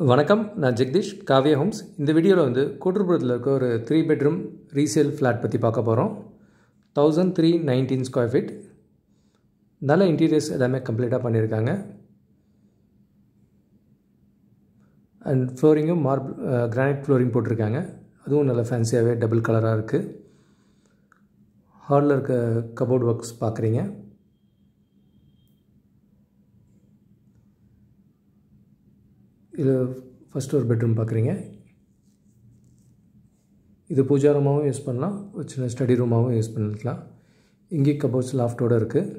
வணக்கம் நான் ஜெகதீஷ் காவியா ஹோம்ஸ் இந்த வீடியோவில் வந்து கோட்டுப்புறத்தில் இருக்க ஒரு த்ரீ பெட்ரூம் ரீசேல் ஃப்ளாட் பற்றி பார்க்க போகிறோம் thousand three nineteen square feet நல்ல இன்டீரியர்ஸ் எல்லாமே கம்ப்ளீட்டாக பண்ணியிருக்காங்க அண்ட் ஃப்ளோரிங்கும் மார்பிள் கிரானைட் ஃப்ளோரிங் போட்டிருக்காங்க அதுவும் நல்ல ஃபேன்சியாகவே டபுள் கலராக இருக்குது ஹாலில் இருக்க கபோர்ட் ஒர்க்ஸ் பார்க்குறீங்க இது ஃபஸ்ட் ஒரு பெட்ரூம் பார்க்குறீங்க இது பூஜா ரூமாகவும் யூஸ் பண்ணலாம் ஒரு சின்ன ஸ்டடி ரூமாகவும் யூஸ் பண்ணிக்கலாம் இங்கே கபோர்ட்ஸ் லாஃப்டோடு இருக்குது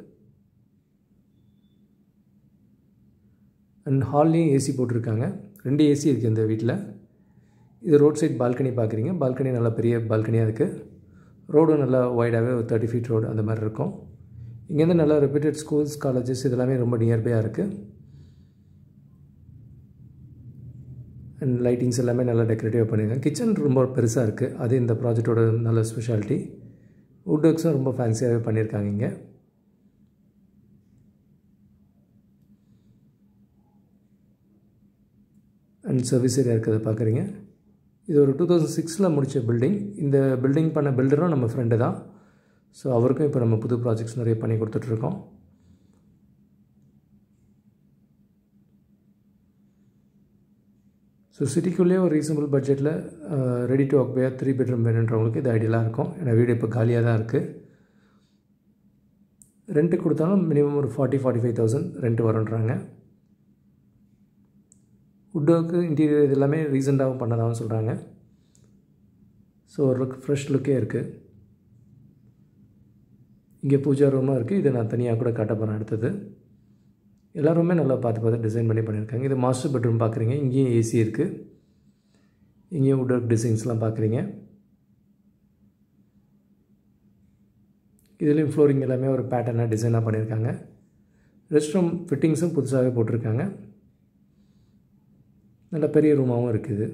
அண்ட் ஹால்லேயும் ஏசி போட்டிருக்காங்க ரெண்டு ஏசி இருக்குது இந்த வீட்டில் இது ரோட் சைட் பால்கனி பார்க்குறீங்க பால்கனி நல்லா பெரிய பால்கனியாக இருக்குது ரோடும் நல்லா ஒய்டாகவே ஒரு தேர்ட்டி ஃபீட் ரோடு அந்த மாதிரி இருக்கும் இங்கேருந்து நல்லா ரெப்யூட்டட் ஸ்கூல்ஸ் காலேஜஸ் இதெல்லாமே ரொம்ப நியர்பையாக இருக்குது அண்ட் லைட்டிங்ஸ் எல்லாமே நல்லா டெக்கரேட்டிவாக பண்ணியிருக்காங்க கிச்சன் ரொம்ப பெருசாக இருக்குது அது இந்த ப்ராஜெக்டோட நல்ல ஸ்பெஷாலிட்டி வுட் ஒர்க்ஸும் ரொம்ப ஃபேன்சியாகவே பண்ணியிருக்காங்க இங்கே அண்ட் சர்வீஸ் ஏரியா இருக்கிறத பார்க்குறீங்க இது ஒரு டூ தௌசண்ட் சிக்ஸில் முடித்த பில்டிங் இந்த பில்டிங் பண்ண பில்டரும் நம்ம ஃப்ரெண்டு தான் ஸோ அவருக்கும் இப்போ நம்ம புது ப்ராஜெக்ட்ஸ் நிறைய பண்ணி கொடுத்துட்ருக்கோம் ஸோ சிட்டிக்குள்ளேயே ஒரு ரீசனபிள் பட்ஜெட்டில் ரெடி டு ஆக்குபையாக த்ரீ பெட்ரூம் வேணுன்றவங்களுக்கு இது ஐடியலாக இருக்கும் ஏன்னா வீடு இப்போ காலியாக தான் இருக்குது ரெண்ட்டு கொடுத்தாலும் மினிமம் ஒரு forty forty five thousand rent வருன்றாங்க வுட் ஒர்க்கு இன்டீரியர் இது எல்லாமே ரீசெண்டாகவும் பண்ணதாகவும் சொல்கிறாங்க ஸோ ஒரு லுக் ஃப்ரெஷ் லுக்கே இருக்குது இங்கே பூஜா ரூமாக இருக்குது இதை நான் தனியாக கூட காட்ட போகிறேன் அடுத்தது எல்லாருமே நல்லா பார்த்து பார்த்து டிசைன் பண்ணி பண்ணியிருக்காங்க இது மாஸ்டர் பெட்ரூம் பார்க்குறீங்க இங்கேயும் ஏசி இருக்குது இங்கேயும் வுட் ஒர்க் டிசைன்ஸ்லாம் பார்க்குறீங்க இதுலேயும் ஃப்ளோரிங் எல்லாமே ஒரு பேட்டர்னாக டிசைனாக பண்ணியிருக்காங்க ரெஸ்ட் ரூம் ஃபிட்டிங்ஸும் புதுசாகவே போட்டிருக்காங்க நல்ல பெரிய ரூமாகவும் இருக்குது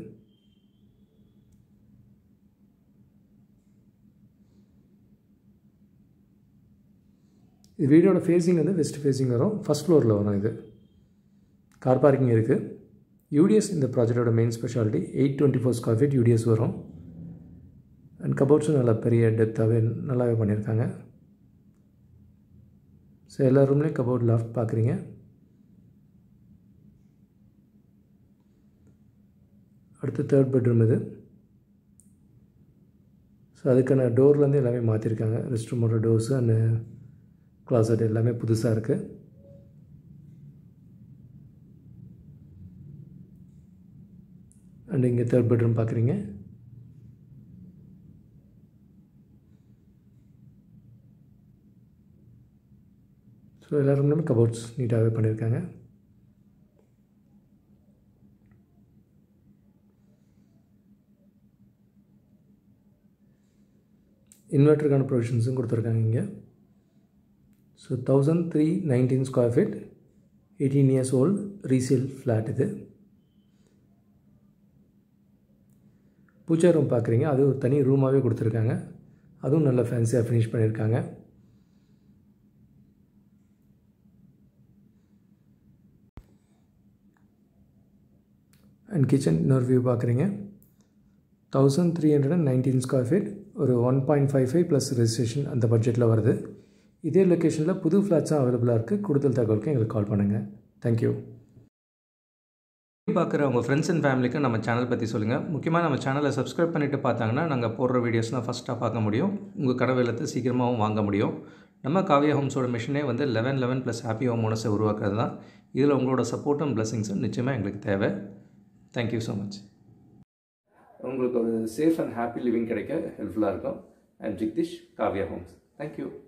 இது வீடோட ஃபேஸிங் வந்து வெஸ்ட் ஃபேஸிங் வரும் ஃபஸ்ட் ஃப்ளோரில் வரும் இது கார் பார்க்கிங் இருக்குது யூடிஎஸ் இந்த ப்ராஜெக்டோட main speciality eight twenty four square feet UDS வரும் அண்ட் கபோர்ட்ஸும் நல்லா பெரிய டெப்த்தாகவே நல்லாவே பண்ணியிருக்காங்க ஸோ எல்லா ரூம்லேயும் கபோர்ட் லாஃப்ட் பார்க்குறீங்க அடுத்து தேர்ட் பெட்ரூம் இது ஸோ அதுக்கான டோர்லேருந்து எல்லாமே மாற்றிருக்காங்க ரெஸ்ட் ரூமோட டோர்ஸு அண்ட் கிளாசட் எல்லாமே புதுசாக இருக்குது அண்ட் இங்கே தேர்ட் பெட்ரூம் பார்க்குறீங்க ஸோ எல்லா ரூம்லையுமே கபோர்ட்ஸ் நீட்டாகவே பண்ணியிருக்காங்க இன்வெர்ட்டருக்கான ப்ரொவிஷன்ஸும் கொடுத்துருக்காங்க இங்கே so thousand three nineteen square feet eighteen years old resale flat இது பூஜா ரூம் பார்க்குறீங்க அது ஒரு தனி ரூமாகவே கொடுத்துருக்காங்க அதுவும் நல்ல ஃபேன்சியாக ஃபினிஷ் பண்ணியிருக்காங்க அண்ட் கிச்சன் இன்னொரு வியூ பார்க்குறீங்க thousand three hundred and nineteen square feet ஒரு one point five five plus registration அந்த பட்ஜெட்டில் வருது இதே லொக்கேஷனில் புது ஃப்ளாட்ஸும் அவைலபிளாக இருக்குது கூடுதல் தகவலுக்கு எங்களுக்கு கால் பண்ணுங்கள் தேங்க்யூ பார்க்குற உங்கள் ஃப்ரெண்ட்ஸ் அண்ட் ஃபேமிலிக்கு நம்ம சேனல் பற்றி சொல்லுங்கள் முக்கியமாக நம்ம சேனலை சப்ஸ்கிரைப் பண்ணிவிட்டு பார்த்தாங்கன்னா நாங்கள் போடுற வீடியோஸ்லாம் ஃபஸ்ட்டாக பார்க்க முடியும் உங்கள் கடை வெள்ளத்தை சீக்கிரமாகவும் வாங்க முடியும் நம்ம காவியா ஹோம்ஸோட மிஷனே வந்து eleven eleven plus happy home ஓனஸை உருவாக்குறது தான் இதில் உங்களோட சப்போர்ட்டும் பிளஸிங்ஸும் நிச்சயமாக எங்களுக்கு தேவை தேங்க்யூ ஸோ மச் உங்களுக்கு ஒரு சேஃப் அண்ட் ஹாப்பி லிவிங் கிடைக்க ஹெல்ப்ஃபுல்லாக இருக்கும் and Jagdish Kavya Homes thank you